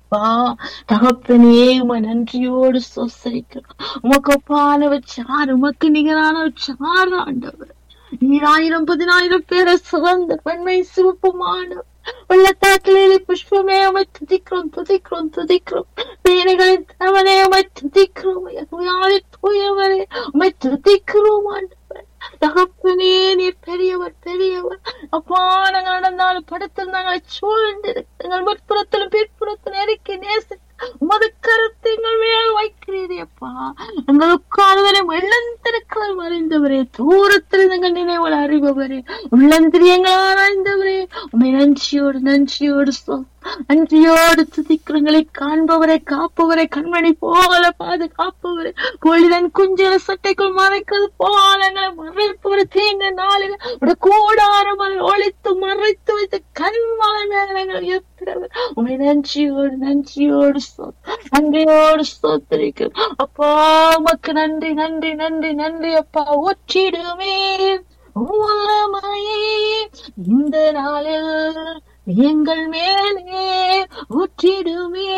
அப்பா தகப்பனே உமை நன்றியோடு சொசரிக்கிறோம் உமக்கு ஒப்பானவர் சார் உமக்கு நிகரானவர் சார் ஆண்டவர் நீராயிரம் பதினாயிரம் பேரை சிறந்த பெண்மை சிவப்புமானவர் வெள்ளத்தாக்கிலே புஷ்பமே உமை துதிக்கிறோம் துதிக்கிறோம் துதிக்கிறோம் பேனைகளின் தவனே உமை துதிக்கிறோம் யாரை தூயவரே உமை துதிக்கிறோம் ஆண்டவர் தகப்பனே நீர் பெரியவர் பெரியவர் அப்பா நாங்கள் நடந்தாலும் படுத்திருந்தாங்களை சூழ்ந்து எங்கள் முற்புறத்திலும் பிற்புறத்திலும் நெருக்கி நேசி உமது கருத்தை எங்கள் மேல் வைக்கிறீரே அப்பா எங்கள் உட்கார்வரை வெள்ளந்திருக்களை மறைந்தவரே தூரத்தில் எங்கள் நினைவுகள் அறிபவரே உள்ளந்திரியங்கள் ஆராய்ந்தவரே உண்மை நன்றியோடு நன்றியோடு சொல் நன்றியோடு துதிக்கிறங்களை காண்பவரை காப்பவரை கண்மணி போல பாதுகாப்பவரை கோழிதன் குஞ்சல சட்டைக்குள் மறைக்கிறது போல எங்களை மறைப்பவரை தீங்க நாளில் கூடாரம் ஒழித்து மறைத்து வைத்து கண்மலை மேல எங்களை உயர்த்துறவர் உண்மை நன்றியோடு நன்றியோடு சொல் நன்றியோடு சோத்திரிக்கிறோம் அப்பா உமக்கு நன்றி நன்றி நன்றி நன்றி அப்பா ஒற்றிடுமே வல்லமையே இந்த நாளில் எங்கள் மேலே ஊற்றிடுமே